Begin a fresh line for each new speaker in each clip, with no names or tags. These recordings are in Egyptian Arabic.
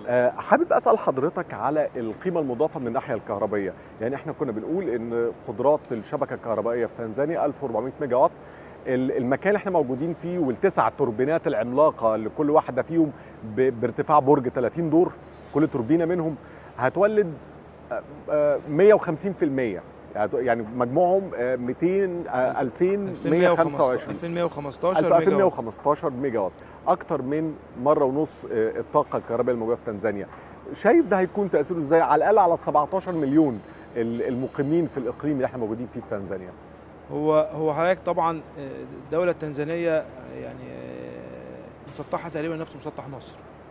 آه، حابب اسال حضرتك على القيمه المضافه من الناحيه الكهربائيه يعني احنا كنا بنقول ان قدرات الشبكه الكهربائيه في تنزانيا 1400 ميجا وات ال- المكان اللي احنا موجودين فيه والتسع توربينات العملاقه اللي كل واحده فيهم ب- بارتفاع برج 30 دور كل توربينه منهم هتولد آه، آه، 150% يعني مجموعهم آه، 200 آه، 2125
2115 ميجا وات.
2115 ميجا وات اكتر من مره ونص آه، الطاقه الكهربائيه الموجوده في تنزانيا شايف ده هيكون تاثيره ازاي على الاقل على 17 مليون ال- المقيمين في الاقليم اللي احنا موجودين فيه في تنزانيا
هو هو حضرتك طبعا آه، الدوله التنزانيه يعني آه، مسطحه تقريبا نفس مسطح مصر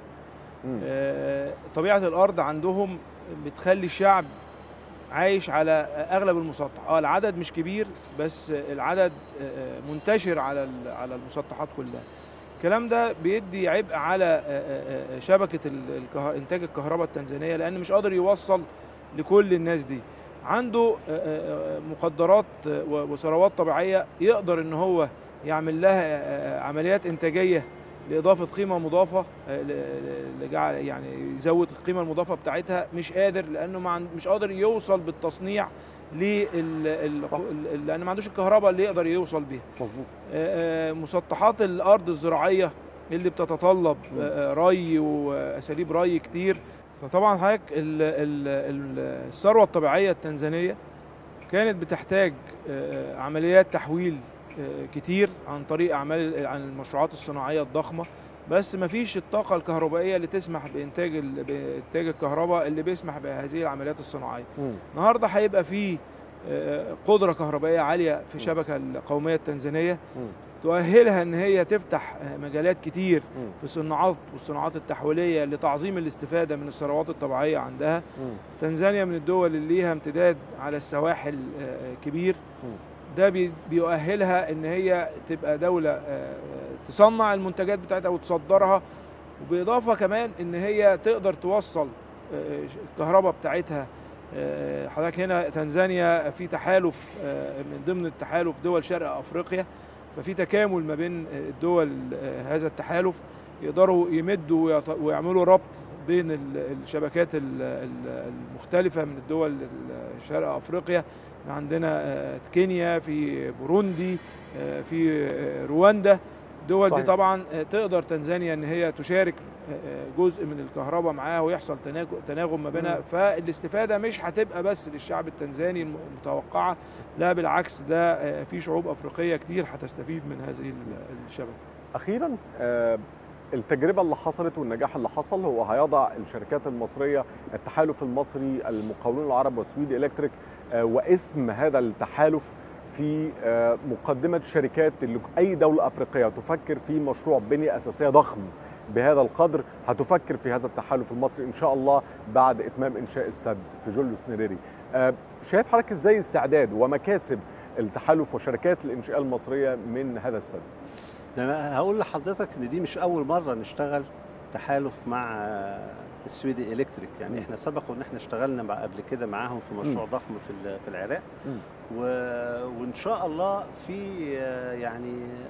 مم.
آه، طبيعه الارض عندهم بتخلي الشعب عايش على اغلب المسطح اه العدد مش كبير بس العدد آه، منتشر على ال- على المسطحات كلها الكلام ده بيدي عبء على آه، آه، آه، شبكه ال- الكه- انتاج الكهرباء التنزانيه لان مش قادر يوصل لكل الناس دي عنده آه، آه، مقدرات آه، و- وثروات طبيعيه يقدر ان هو يعمل لها آه، آه، عمليات انتاجيه لاضافه قيمه مضافه آه، ل- ل- لجعل يعني يزود القيمه المضافه بتاعتها مش قادر لانه ما عن- مش قادر يوصل بالتصنيع لل ال-
صح.
ال- لان ما عندوش الكهرباء اللي يقدر يوصل بيها
مظبوط
آه، آه، مسطحات الارض الزراعيه اللي بتتطلب
مم.
آه، ري واساليب ري كتير فطبعا حضرتك ال- ال- ال- الثروه الطبيعيه التنزانيه كانت بتحتاج آه، عمليات تحويل آه، كتير عن طريق اعمال عن المشروعات الصناعيه الضخمه بس ما فيش الطاقه الكهربائيه اللي تسمح بانتاج ال- بانتاج الكهرباء اللي بيسمح بهذه العمليات الصناعيه
مم.
النهارده هيبقى في آه، قدره كهربائيه عاليه في
م.
الشبكه القوميه التنزانيه
مم.
تؤهلها ان هي تفتح آه، مجالات كتير
مم.
في الصناعات والصناعات التحويليه لتعظيم الاستفاده من الثروات الطبيعيه عندها
مم.
تنزانيا من الدول اللي ليها امتداد على السواحل آه، كبير
مم.
ده بي- بيؤهلها ان هي تبقى دوله آه، تصنع المنتجات بتاعتها وتصدرها وبالاضافه كمان ان هي تقدر توصل آه، الكهرباء بتاعتها آه، حضرتك هنا تنزانيا في تحالف آه، من ضمن التحالف دول شرق افريقيا ففي تكامل ما بين الدول آه، هذا التحالف يقدروا يمدوا ويط- ويعملوا ربط بين ال- الشبكات ال- ال- المختلفة من الدول ال- شرق أفريقيا عندنا آه، كينيا في بوروندي آه، في آه، رواندا الدول دي
صحيح.
طبعا آه، تقدر تنزانيا ان هي تشارك آه، آه، جزء من الكهرباء معاها ويحصل تناغ- تناغم ما بينها
مم.
فالاستفاده مش هتبقى بس للشعب التنزاني الم- المتوقعه لا بالعكس ده آه، في شعوب افريقيه كتير هتستفيد من هذه ال- الشبكه
اخيرا آه، التجربه اللي حصلت والنجاح اللي حصل هو هيضع الشركات المصريه التحالف المصري المقاولون العرب والسويد الكتريك آه، واسم هذا التحالف في آه، مقدمه الشركات اللي اي دوله افريقيه تفكر في مشروع بنيه اساسيه ضخم بهذا القدر هتفكر في هذا التحالف المصري ان شاء الله بعد اتمام انشاء السد في جوليوس نيريري آه، شايف حضرتك ازاي استعداد ومكاسب التحالف وشركات الانشاء المصريه من هذا السد
ده انا هقول لحضرتك ان دي مش اول مره نشتغل تحالف مع السويدي الكتريك يعني
مم.
احنا سبق وان احنا اشتغلنا مع قبل كده معاهم في مشروع
مم.
ضخم في ال- في العراق
مم.
و... وان شاء الله في آه، يعني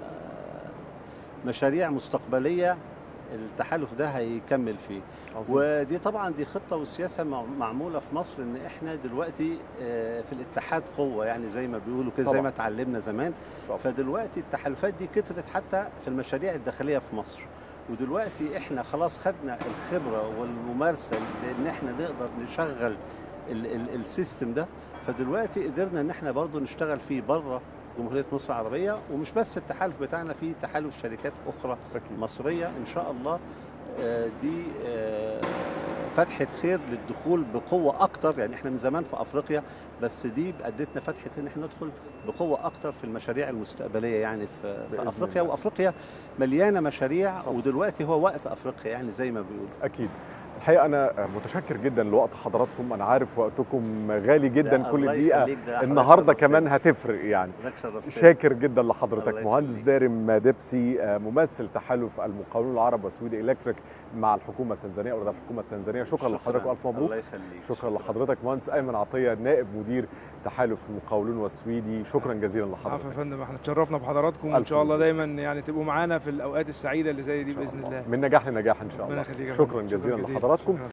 آه، مشاريع مستقبليه التحالف ده هيكمل فيه
عظيم.
ودي طبعا دي خطه وسياسه مع- معموله في مصر ان احنا دلوقتي آه، في الاتحاد قوه يعني زي ما بيقولوا كده زي
طبعاً.
ما اتعلمنا زمان
طبعاً.
فدلوقتي التحالفات دي كترت حتى في المشاريع الداخليه في مصر ودلوقتي احنا خلاص خدنا الخبره والممارسه لان احنا نقدر نشغل ال- ال- السيستم ده فدلوقتي قدرنا ان احنا برضو نشتغل فيه بره جمهوريه مصر العربيه ومش بس التحالف بتاعنا فيه تحالف شركات اخرى
أكيد.
مصريه ان شاء الله آه، دي آه، فتحه خير للدخول بقوه اكتر يعني احنا من زمان في افريقيا بس دي ادتنا فتحه ان احنا ندخل بقوه اكتر في المشاريع المستقبليه يعني في,
بإذن
في افريقيا
الله.
وافريقيا مليانه مشاريع
طبعا.
ودلوقتي هو وقت افريقيا يعني زي ما بيقولوا
اكيد الحقيقه انا متشكر جدا لوقت حضراتكم انا عارف وقتكم غالي جدا
ده
كل
الله
دقيقه
يخليك، ده حضرتك
النهارده
شرفتني.
كمان هتفرق يعني
حضرتك شرفتني.
شاكر جدا لحضرتك
الله
مهندس
يخليك.
دارم دبسي آه، ممثل تحالف المقاولون العرب والسويدي الكتريك مع الحكومه التنزانيه او الحكومه التنزانيه شكرا لحضرتك والف مبروك
الله يخليك
شكرا لحضرتك مهندس ايمن عطيه نائب مدير تحالف المقاولون والسويدي شكرا جزيلا
عفوا
لحضرتك
يا فندم احنا اتشرفنا بحضراتكم وان
ألف
شاء الله
مبروك.
دايما يعني تبقوا معانا في الاوقات السعيده اللي زي دي
إن شاء
باذن
الله.
الله
من نجاح لنجاح ان شاء
ربنا
الله
يخليك يا فندم.
شكرا جزيلا
جزيلا.
لحضراتكم
شكراً.